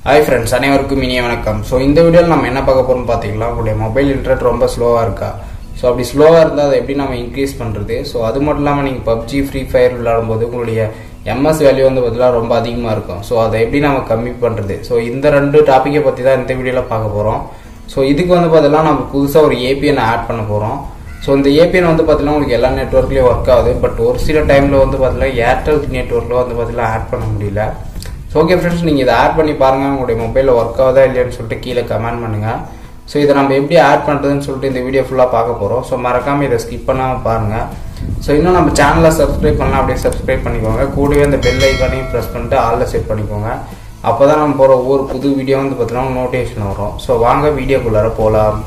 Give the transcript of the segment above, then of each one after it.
hi friends அனைவருக்கும் இனிய வணக்கம் ஸோ இந்த வீடியோவில் நம்ம என்ன பார்க்க போறோம்னு பார்த்தீங்கன்னா உங்களுடைய மொபைல் இன்டர்நெட் ரொம்ப ஸ்லோவாக இருக்கா ஸோ அப்படி ஸ்லோவாக இருந்தால் அதை எப்படி நம்ம இன்க்ரீஸ் பண்ணுறது ஸோ அது மட்டும் இல்லாமல் நீங்கள் பப்ஜி ஃப்ரீ ஃபயர் விளையாடும்போது உங்களுடைய எம்எஸ் வேல்யூ வந்து பார்த்தீங்கன்னா ரொம்ப அதிகமாக இருக்கும் ஸோ அதை எப்படி நம்ம கம்மி பண்ணுறது ஸோ இந்த ரெண்டு டாப்பிக்கை பற்றி தான் இந்த வீடியோவில் பார்க்க போகிறோம் ஸோ இதுக்கு வந்து பார்த்தீங்கன்னா நம்ம புதுசாக ஒரு ஏபிஎன் ஆட் பண்ண போகிறோம் ஸோ இந்த ஏபிஎன் வந்து பார்த்தீங்கன்னா உங்களுக்கு எல்லா நெட்ஒர்க்லேயும் ஒர்க் ஆகுது பட் ஒரு சில டைமில் வந்து பார்த்தீங்கன்னா ஏர்டெல் நெட்ஒர்க்கில் வந்து பார்த்தீங்கன்னா ஆட் பண்ண முடியல ஸோ ஓகே ஃப்ரெண்ட்ஸ் நீங்கள் இதை ஆட் பண்ணி பாருங்கள் உங்களுடைய மொபைலில் ஒர்க் ஆகுதா இல்லையான்னு சொல்லிட்டு கீழே கமெண்ட் பண்ணுங்கள் ஸோ இதை நம்ம எப்படி ஆட் பண்ணுறதுன்னு சொல்லிட்டு இந்த வீடியோ ஃபுல்லாக பார்க்க போகிறோம் ஸோ மறக்காமல் இதை ஸ்கிப் பண்ணாமல் பாருங்கள் ஸோ இன்னும் நம்ம சேனலை சப்ஸ்கிரைப் பண்ணலாம் அப்படியே சப்ஸ்கிரைப் பண்ணிக்கோங்க கூடவே இந்த பெல் ஐக்கானையும் ப்ரெஸ் பண்ணிட்டு ஆளில் செட் பண்ணிக்கோங்க அப்போ தான் நம்ம போகிற ஒவ்வொரு புது வீடியோ வந்து பார்த்தீங்கன்னா நோட்டிஃபிகேஷன் வரும் ஸோ வாங்க வீடியோக்குள்ளார போகலாம்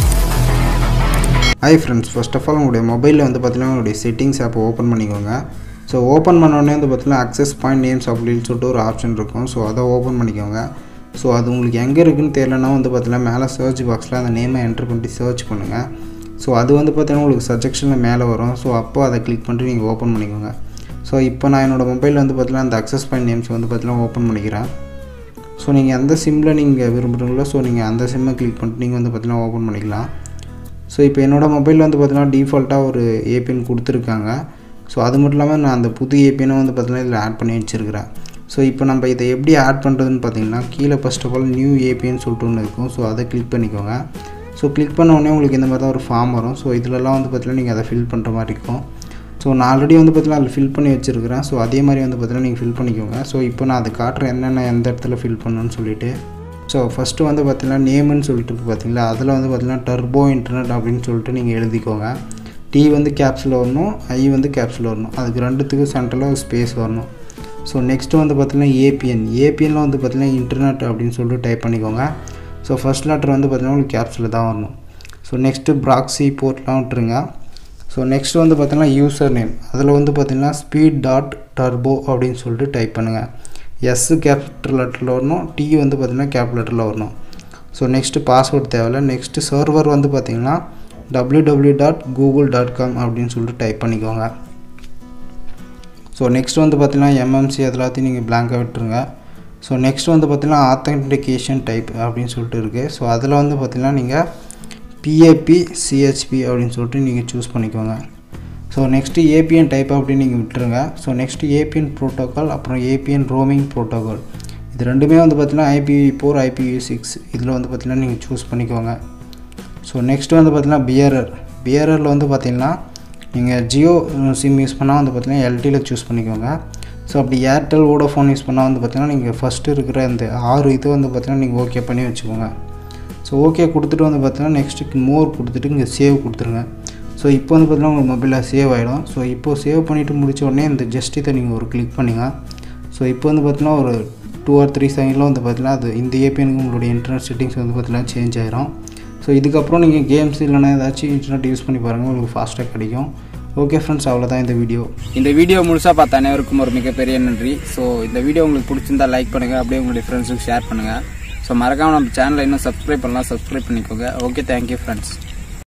hi friends first of all உங்களுடைய மொபைலில் வந்து பார்த்தீங்கன்னா உங்களுடைய செட்டிங்ஸ் ஆப்பை ஓப்பன் பண்ணிக்கோங்க ஸோ ஓப்பன் பண்ணோடனே வந்து பார்த்தீங்கன்னா அக்சஸ் பாயிண்ட் நேம்ஸ் அப்படின்னு சொல்லிட்டு ஒரு ஆப்ஷன் இருக்கும் ஸோ அதை ஓப்பன் பண்ணிக்கோங்க ஸோ அது உங்களுக்கு எங்கே இருக்குன்னு தெரியலனா வந்து பார்த்தீங்கன்னா மேலே சர்ச் பாக்ஸில் அந்த நேமை என்டர் பண்ணிட்டு சர்ச் பண்ணுங்கள் ஸோ அது வந்து பார்த்தீங்கன்னா உங்களுக்கு சஜெக்ஷனில் மேலே வரும் ஸோ அப்போ அதை கிளிக் பண்ணிட்டு நீங்கள் ஓப்பன் பண்ணிக்கோங்க ஸோ இப்போ நான் என்னோடய மொபைலில் வந்து பார்த்தீங்கன்னா அந்த அக்சஸ் பாயிண்ட் நேம்ஸ் வந்து பார்த்தீங்கன்னா ஓப்பன் பண்ணிக்கிறேன் ஸோ நீங்கள் எந்த சிம்மில் நீங்கள் விரும்புகிறீங்களோ ஸோ நீங்கள் அந்த சிம்மை கிளிக் பண்ணிட்டு நீங்கள் வந்து பார்த்தீங்கன்னா ஓப்பன் பண்ணிக்கலாம் ஸோ இப்போ என்னோடய மொபைலில் வந்து பார்த்தீங்கன்னா டிஃபால்ட்டாக ஒரு ஏபிஎன் கொடுத்துருக்காங்க ஸோ அது மட்டும் இல்லாமல் நான் அந்த புது ஏபிஎனை வந்து பார்த்தீங்கன்னா இதில் ஆட் பண்ணி வச்சுருக்கிறேன் ஸோ இப்போ நம்ம இதை எப்படி ஆட் பண்ணுறதுன்னு பார்த்தீங்கன்னா கீழே first of all new APN சொல்லிட்டு ஒன்று இருக்கும் ஸோ அதை கிளிக் பண்ணிக்கோங்க ஸோ கிளிக் பண்ண உடனே உங்களுக்கு இந்த மாதிரி தான் ஒரு ஃபார்ம் வரும் ஸோ இதிலலாம் வந்து பார்த்தீங்கன்னா நீங்கள் அதை ஃபில் பண்ணுற மாதிரி இருக்கும் ஸோ நான் ஆல்ரெடி வந்து பார்த்தீங்கன்னா அதில் ஃபில் பண்ணி வச்சுருக்கிறேன் ஸோ அதே மாதிரி வந்து பார்த்தீங்கன்னா நீங்கள் ஃபில் பண்ணிக்கோங்க ஸோ இப்போ நான் அதை காட்டுறேன் என்னென்ன எந்த இடத்துல ஃபில் பண்ணணும்னு சொல்லிட்டு ஸோ ஃபஸ்ட்டு வந்து பார்த்தீங்கன்னா நேம்னு சொல்லிட்டு இருக்கு பார்த்தீங்களா அதில் வந்து பார்த்தீங்கன்னா டர்போ இன்டர்நெட் அப்படின்னு சொல்லிட்டு நீங்கள் எழுதிக்கோங்க டி வந்து கேப்ஸில் வரணும் ஐ வந்து கேப்ஸில் வரணும் அதுக்கு ரெண்டுத்துக்கும் சென்டரில் ஒரு ஸ்பேஸ் வரணும் ஸோ நெக்ஸ்ட்டு வந்து பார்த்தீங்கன்னா ஏபிஎன் ஏபிஎனில் வந்து பார்த்தீங்கன்னா இன்டர்நெட் அப்படின்னு சொல்லிட்டு டைப் பண்ணிக்கோங்க ஸோ ஃபஸ்ட் லெட்டர் வந்து பார்த்தீங்கன்னா உங்களுக்கு கேப்ஸில் தான் வரணும் ஸோ நெக்ஸ்ட்டு ப்ராக்ஸி போர்ட்லாம் விட்டுருங்க ஸோ நெக்ஸ்ட் வந்து பார்த்தீங்கன்னா யூசர் நேம் அதில் வந்து பார்த்தீங்கன்னா ஸ்பீட் டாட் டர்போ அப்படின்னு சொல்லிட்டு டைப் பண்ணுங்கள் எஸ் கேபிட்டல் லெட்டரில் வரணும் டி வந்து பார்த்திங்கன்னா கேப் லெட்டரில் வரணும் ஸோ நெக்ஸ்ட்டு பாஸ்வேர்ட் தேவையில்ல நெக்ஸ்ட்டு சர்வர் வந்து பார்த்திங்கன்னா W W dot Google dot com அப்படின்னு சொல்லிட்டு டைப் பண்ணிக்கோங்க ஸோ நெக்ஸ்ட் வந்து பார்த்திங்கன்னா எம்எம்சி எல்லாத்தையும் நீங்கள் பிளாங்காக விட்டுருங்க ஸோ நெக்ஸ்ட் வந்து பார்த்திங்கன்னா ஆத்தென்டிகேஷன் டைப் அப்படின்னு சொல்லிட்டு இருக்குது ஸோ அதில் வந்து பார்த்திங்கன்னா நீங்கள் பிஏபி சிஹெச்பி அப்படின்னு சொல்லிட்டு நீங்கள் சூஸ் பண்ணிக்கோங்க ஸோ நெக்ஸ்ட்டு ஏபிஎன் டைப் அப்படின்னு நீங்கள் விட்டுருங்க ஸோ நெக்ஸ்ட்டு ஏபிஎன் ப்ரோட்டோக்கால் அப்புறம் ஏபிஎன் ரோமிங் ப்ரோட்டோக்கால் இது ரெண்டுமே வந்து பார்த்தீங்கன்னா ஐபிவி ஃபோர் ஐபிவி சிக்ஸ் இதில் வந்து பார்த்தீங்கன்னா நீங்கள் சூஸ் பண்ணிக்கோங்க ஸோ நெக்ஸ்ட் வந்து பார்த்தீங்கன்னா பிஆர்ஆர் பிஆர்ஆரில் வந்து பார்த்தீங்கன்னா நீங்கள் ஜியோ சிம் யூஸ் பண்ணால் வந்து பார்த்தீங்கன்னா எல்டியில் சூஸ் பண்ணிக்கோங்க ஸோ அப்படி ஏர்டெல் வோடோஃபோன் யூஸ் பண்ணால் வந்து பார்த்தீங்கன்னா நீங்கள் ஃபஸ்ட்டு இருக்கிற இந்த ஆறு இது வந்து பார்த்தீங்கன்னா நீங்கள் ஓகே பண்ணி வச்சுக்கோங்க ஸோ ஓகே கொடுத்துட்டு வந்து பார்த்தீங்கன்னா நெக்ஸ்ட்டு மோர் கொடுத்துட்டு இங்கே சேவ் கொடுத்துருங்க ஸோ இப்போ வந்து பார்த்தீங்கன்னா உங்கள் மொபைலில் சேவ் ஆகிடும் ஸோ இப்போது சேவ் பண்ணிவிட்டு முடிச்ச உடனே இந்த ஜஸ்ட் இதை நீங்கள் ஒரு கிளிக் பண்ணுங்க ஸோ இப்போ வந்து பார்த்தீங்கன்னா ஒரு டூ ஆர் த்ரீ செகண்டில் வந்து பார்த்தீங்கன்னா அது இந்த ஏபிஎனுக்கு உங்களுடைய இன்டர்நெட் செட்டிங்ஸ் வந்து பார்த்தீங்கன்னா சேஞ்ச் ஆயிரும் ஸோ இதுக்கப்புறம் நீங்கள் கேம்ஸ் இல்லைனா ஏதாச்சும் இன்டர்நெட் யூஸ் பண்ணி பாருங்கள் உங்களுக்கு ஃபாஸ்ட்டாக கிடைக்கும் ஓகே ஃப்ரெண்ட்ஸ் அவ்வளோதான் இந்த வீடியோ இந்த வீடியோ முழுசாக பார்த்த அனைவருக்கும் ஒரு மிகப்பெரிய நன்றி ஸோ இந்த வீடியோ உங்களுக்கு பிடிச்சிருந்தா லைக் பண்ணுங்கள் அப்படியே உங்களுடைய ஃப்ரெண்ட்ஸுக்கு ஷேர் பண்ணுங்கள் ஸோ மறக்காமல் நம்ம சேனலை இன்னும் சப்ஸ்கிரைப் பண்ணலாம் சப்ஸ்கிரைப் பண்ணிக்கோங்க ஓகே தேங்க்யூ ஃப்ரெண்ட்ஸ்